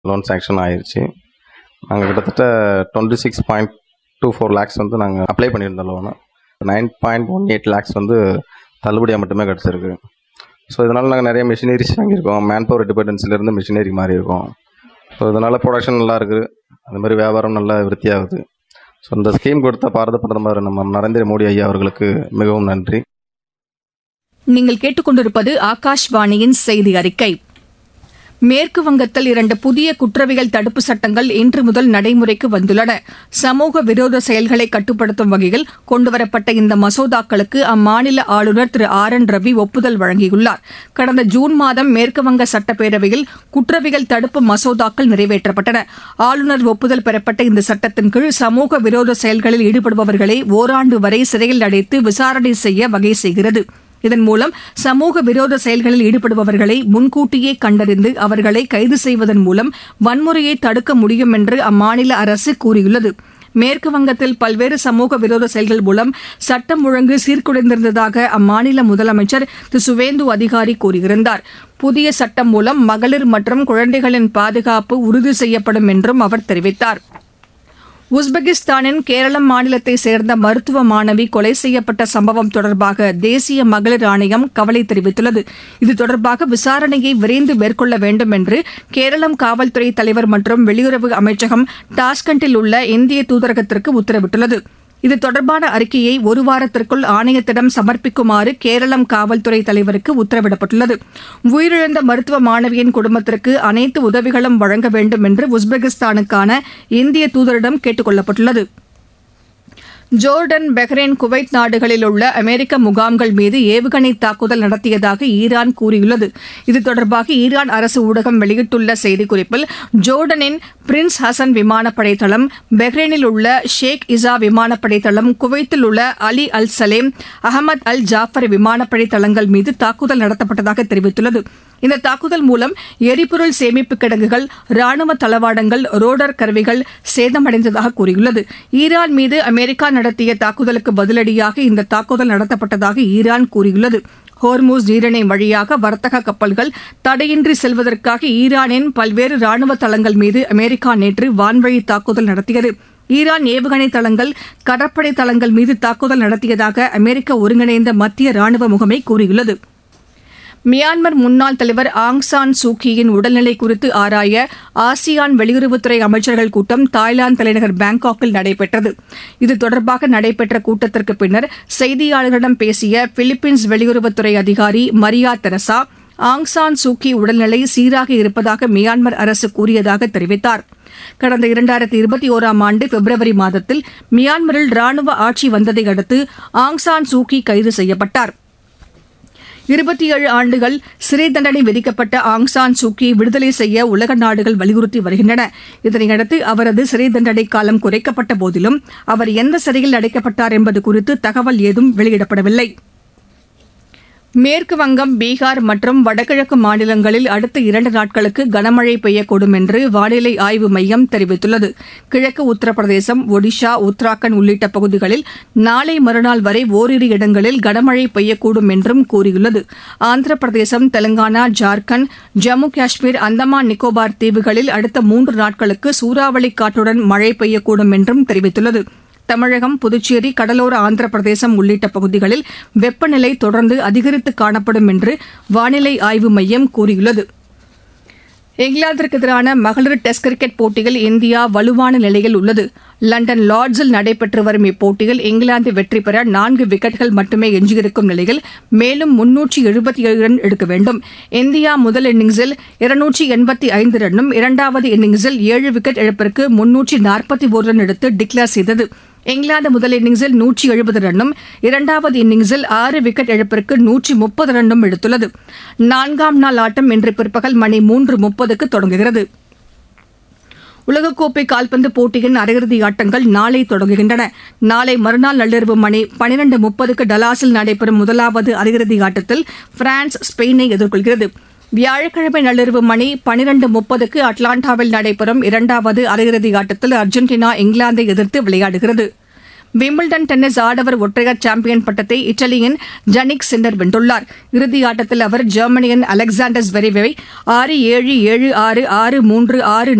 loan sanction ஆயிருச்சு நாங்கள் கிட்டத்தட்ட twenty six point two four lakhs வந்து நாங்கள் அப்ளை பண்ணியிருந்தோம் loan nine point one eight lakhs வந்து தள்ளுபடியாக மட்டுமே கிடச்சிருக்கு ஸோ இதனால் நாங்கள் நிறைய மிஷினரிஸ் வாங்கியிருக்கோம் மேன் பவர் டிபெண்டன்சிலேருந்து மிஷினரி மாறி இருக்கோம் ஸோ இதனால் ப்ரொடக்ஷன் நல்லா இருக்குது அது மாதிரி வியாபாரம் நல்லா விருத்தியாகுது ஸோ இந்த ஸ்கீம் கொடுத்த பாரத பிரதமர் நம்ம நரேந்திர மோடி ஐயா அவர்களுக்கு மிகவும் நன்றி நீங்கள் கேட்டுக்கொண்டிருப்பது ஆகாஷ்வாணியின் செய்தி அறிக்கை மேற்கு வங்கத்தில் இரண்டு புதிய குற்றவியல் தடுப்பு சட்டங்கள் இன்று முதல் நடைமுறைக்கு வந்துள்ளன சமூக விரோத செயல்களை கட்டுப்படுத்தும் வகையில் கொண்டுவரப்பட்ட இந்த மசோதாக்களுக்கு அம்மாநில ஆளுநர் திரு ஆர் என் ரவி ஒப்புதல் வழங்கியுள்ளார் கடந்த ஜூன் மாதம் மேற்குவங்க சட்டப்பேரவையில் குற்றவியல் தடுப்பு மசோதாக்கள் நிறைவேற்றப்பட்டன ஆளுநர் ஒப்புதல் பெறப்பட்ட இந்த சட்டத்தின் கீழ் சமூக விரோத செயல்களில் ஈடுபடுபவர்களை ஓராண்டு வரை சிறையில் அடைத்து விசாரணை செய்ய வகை செய்கிறது இதன் மூலம் சமூக விரோத செயல்களில் ஈடுபடுபவர்களை முன்கூட்டியே கண்டறிந்து அவர்களை கைது செய்வதன் மூலம் வன்முறையை தடுக்க முடியும் என்று அம்மாநில அரசு கூறியுள்ளது மேற்கு வங்கத்தில் பல்வேறு சமூக விரோத செயல்கள் மூலம் சட்டம் ஒழுங்கு சீர்குலைந்திருந்ததாக அம்மாநில முதலமைச்சர் திரு சுவேந்து அதிகாரி கூறியிருந்தார் புதிய சட்டம் மூலம் மகளிர் மற்றும் குழந்தைகளின் பாதுகாப்பு உறுதி செய்யப்படும் என்றும் அவர் தெரிவித்தார் உஸ்பெகிஸ்தானின் கேரளம் மாநிலத்தை சேர்ந்த மருத்துவ மாணவி கொலை செய்யப்பட்ட சம்பவம் தொடர்பாக தேசிய மகளிர் ஆணையம் கவலை தெரிவித்துள்ளது இது தொடர்பாக விசாரணையை விரைந்து மேற்கொள்ள வேண்டும் என்று கேரளம் காவல்துறை தலைவர் மற்றும் வெளியுறவு அமைச்சகம் டாஸ்கண்டில் உள்ள இந்திய தூதரகத்திற்கு உத்தரவிட்டுள்ளது இது தொடர்பான அறிக்கையை ஒரு வாரத்திற்குள் ஆணையத்திடம் சமர்ப்பிக்குமாறு கேரளம் காவல்துறை தலைவருக்கு உத்தரவிடப்பட்டுள்ளது உயிரிழந்த மருத்துவ மாணவியின் குடும்பத்திற்கு அனைத்து உதவிகளும் வழங்க வேண்டும் என்று உஸ்பெகிஸ்தானுக்கான இந்திய தூதரிடம் கேட்டுக் கொள்ளப்பட்டுள்ளது ஜோர்டன் பஹ்ரைன் குவைத் நாடுகளில் உள்ள அமெரிக்க முகாம்கள் மீது ஏவுகணை தாக்குதல் நடத்தியதாக ஈரான் கூறியுள்ளது இது தொடர்பாக ஈரான் அரசு ஊடகம் வெளியிட்டுள்ள செய்திக்குறிப்பில் ஜோர்டனின் பிரின்ஸ் ஹசன் விமானப்படை தளம் பஹ்ரைனில் உள்ள ஷேக் இசா விமானப்படை தளம் குவைத்தில் உள்ள Ali Al Salem Ahmad Al Jaber விமானப்படை தளங்கள் மீது தாக்குதல் நடத்தப்பட்டதாக தெரிவித்துள்ளது இந்த தாக்குதல் மூலம் எரிபொருள் சேமிப்பு கிடங்குகள் ராணுவ தளவாடங்கள் ரோடர் கருவிகள் சேதமடைந்ததாக கூறியுள்ளது ஈரான் மீது அமெரிக்கா நடத்திய தாக்குதலுக்கு பதிலடியாக இந்த தாக்குதல் நடத்தப்பட்டதாக ஈரான் கூறியுள்ளது ஹோர்மூஸ் நீரிணை வழியாக வர்த்தக கப்பல்கள் தடையின்றி செல்வதற்காக ஈரானின் பல்வேறு ராணுவ தளங்கள் மீது அமெரிக்கா நேற்று வான்வழி தாக்குதல் நடத்தியது ஈரான் ஏவுகணை தளங்கள் கடற்படை தளங்கள் மீது தாக்குதல் நடத்தியதாக அமெரிக்க ஒருங்கிணைந்த மத்திய ராணுவ முகமை கூறியுள்ளது மியான்மர் முன்னாள் தலைவர் ஆங் சான் சூகியின் உடல்நிலை குறித்து ஆராய ஆசியான் வெளியுறவுத்துறை அமைச்சர்கள் கூட்டம் தாய்லாந்து தலைநகர் பாங்காக்கில் நடைபெற்றது இது தொடர்பாக நடைபெற்ற கூட்டத்திற்கு பின்னர் செய்தியாளர்களிடம் பேசிய பிலிப்பீன்ஸ் வெளியுறவுத்துறை அதிகாரி Maria Teresa Aung San Suu Kyi உடல்நிலை சீராக இருப்பதாக மியான்மர் அரசு கூறியதாக தெரிவித்தார் கடந்த இரண்டாயிரத்தி இருபத்தி ஓராம் ஆண்டு பிப்ரவரி மாதத்தில் மியான்மரில் ராணுவ ஆட்சி வந்ததை அடுத்து ஆங் சான் சூகி கைது செய்யப்பட்டார் இருபத்தி ஏழு ஆண்டுகள் சிறை தண்டனை விதிக்கப்பட்ட ஆங் சான் சூக்கி விடுதலை செய்ய உலக நாடுகள் வலியுறுத்தி வருகின்றன இதனையடுத்து அவரது சிறை தண்டனை காலம் குறைக்கப்பட்ட போதிலும் அவர் எந்த சிறையில் அடைக்கப்பட்டார் என்பது குறித்து தகவல் ஏதும் வெளியிடப்படவில்லை மேற்கு வங்கம் பீகார் மற்றும் வடகிழக்கு மாநிலங்களில் அடுத்த இரண்டு நாட்களுக்கு கனமழை பெய்யக்கூடும் என்று வானிலை ஆய்வு மையம் தெரிவித்துள்ளது கிழக்கு உத்தரப்பிரதேசம் ஒடிஷா உத்தராகண்ட் உள்ளிட்ட பகுதிகளில் நாளை மறுநாள் வரை ஓரிரு இடங்களில் கனமழை பெய்யக்கூடும் என்றும் கூறியுள்ளது ஆந்திர பிரதேசம் தெலங்கானா ஜார்க்கண்ட் ஜம்மு காஷ்மீர் அந்தமான் நிக்கோபார் தீவுகளில் அடுத்த மூன்று நாட்களுக்கு சூறாவளி காற்றுடன் மழை பெய்யக்கூடும் என்றும் தெரிவித்துள்ளது தமிழகம் புதுச்சேரி கடலோர ஆந்திர பிரதேசம் உள்ளிட்ட பகுதிகளில் வெப்பநிலை தொடர்ந்து அதிகரித்து காணப்படும் என்று வானிலை ஆய்வு மையம் கூறியுள்ளது இங்கிலாந்திற்கு எதிரான மகளிர் டெஸ்ட் கிரிக்கெட் போட்டியில் இந்தியா வலுவான நிலையில் உள்ளது லண்டன் லார்ட்ஸில் நடைபெற்று வரும் இப்போட்டியில் இங்கிலாந்து வெற்றி பெற நான்கு விக்கெட்டுகள் மட்டுமே எஞ்சியிருக்கும் நிலையில் மேலும் முன்னூற்றி எழுபத்தி ஏழு ரன் எடுக்க வேண்டும் இந்தியா முதல் இன்னிங்ஸில் இருநூற்றி எண்பத்தி ஐந்து ரன்னும் இரண்டாவது இன்னிங்ஸில் ஏழு விக்கெட் இழப்பிற்கு முன்னூற்றி நாற்பத்தி ஒரு ரன் எடுத்து டிக்ளேர் செய்தது இங்கிலாந்து முதல் இன்னிங்ஸில் நூற்றி எழுபது ரன்னும் இரண்டாவது இன்னிங்ஸில் ஆறு விக்கெட் இழப்பிற்கு நூற்றி முப்பது ரன்னும் எடுத்துள்ளது நான்காம் நாள் ஆட்டம் இன்று பிற்பகல் மணி மூன்று முப்பதுக்கு தொடங்குகிறது உலகக்கோப்பை கால்பந்து போட்டியின் அரையிறுதி ஆட்டங்கள் நாளை தொடங்குகின்றன நாளை மறுநாள் நள்ளிரவு மணி பனிரண்டு முப்பதுக்கு டலாஸில் நடைபெறும் முதலாவது அரையிறுதி ஆட்டத்தில் பிரான்ஸ் ஸ்பெயினை எதிர்கொள்கிறது வியாழக்கிழமை நள்ளிரவு மணி பனிரண்டு முப்பதுக்கு அட்லாண்டாவில் நடைபெறும் இரண்டாவது அரையிறுதி ஆட்டத்தில் அர்ஜென்டினா இங்கிலாந்தை எதிர்த்து விளையாடுகிறது விம்பிள்டன் டென்னிஸ் ஆடவர் ஒற்றையர் சாம்பியன் பட்டத்தை இத்தாலியின் ஜனிக் சின்னர் வென்றுள்ளார் இறுதி ஆட்டத்தில் அவர் ஜெர்மனியின் அலெக்சாண்டர் ஸ்வெரிவை ஆறு ஏழு ஏழு ஆறு ஆறு மூன்று ஆறு